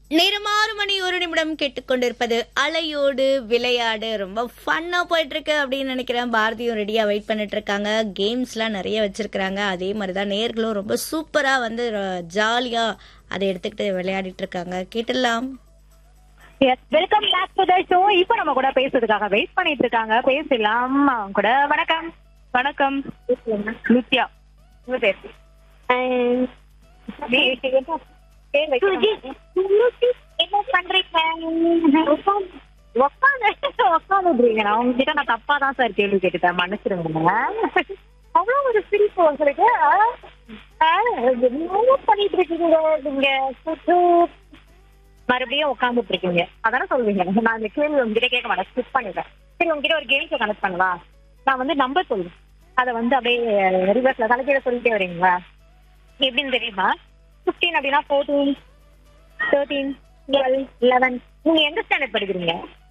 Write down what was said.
நேரம் ஆறு மணி ஒரு நிமிடம் கேட்டுக்கொண்டிருப்பது அலையோடு விளையாடு ரொம்ப ஃபன்னா போயிட்டு இருக்கு அப்படின்னு நினைக்கிறேன் பாரதியும் ரெடியா வெயிட் பண்ணிட்டு இருக்காங்க கேம்ஸ்லாம் நிறைய வச்சிருக்கிறாங்க அதே மாதிரி தான் நேர்களும் ரொம்ப சூப்பரா வந்து ஜாலியா அதை எடுத்துக்கிட்டு விளையாடிட்டு இருக்காங்க கேட்டுடலாம் yes welcome back to the show இப்போ நம்ம கூட பேசுறதுக்காக வெயிட் பண்ணிட்டு இருக்காங்க பேசலாம் அவங்க கூட வணக்கம் வணக்கம் நித்யா உங்க பேர் நீ பேர் வைக்கணும். என்ன பண்றீங்க உட்காந்து உட்காந்துருக்கீங்க நான் உங்ககிட்ட நான் தப்பா தான் சார் கேள்வி கேட்டுட்டேன் மன்னிச்சிருங்க அவ்வளவு ஒரு சிரிப்பு உங்களுக்கு ஆ? ஆ, என்ன பண்ணிட்டு இருக்கீங்க நீங்க மறுபடியும் உட்காந்துட்டு இருக்கீங்க அதானே சொல்வீங்க நான் இந்த கேள்வி உங்ககிட்ட கேட்க மாட்டேன் ஸ்கிப் பண்ணிடுறேன் சரி உங்ககிட்ட ஒரு கேம்ஸ் கனெக்ட் பண்ணவா நான் வந்து நம்பர் சொல்லுவேன் அதை வந்து அப்படியே ரிவர்ஸ்ல தலைக்கீழ சொல்லிட்டே வரீங்களா எப்படின்னு தெரியுமா ஃபிஃப்டீன் அப்படின்னா ஃபோர்டீன் தேர்ட்டீன் டுவெல் லெவன் நீங்க எந்த ஸ்டாண்டர்ட் படிக்கிறீங்க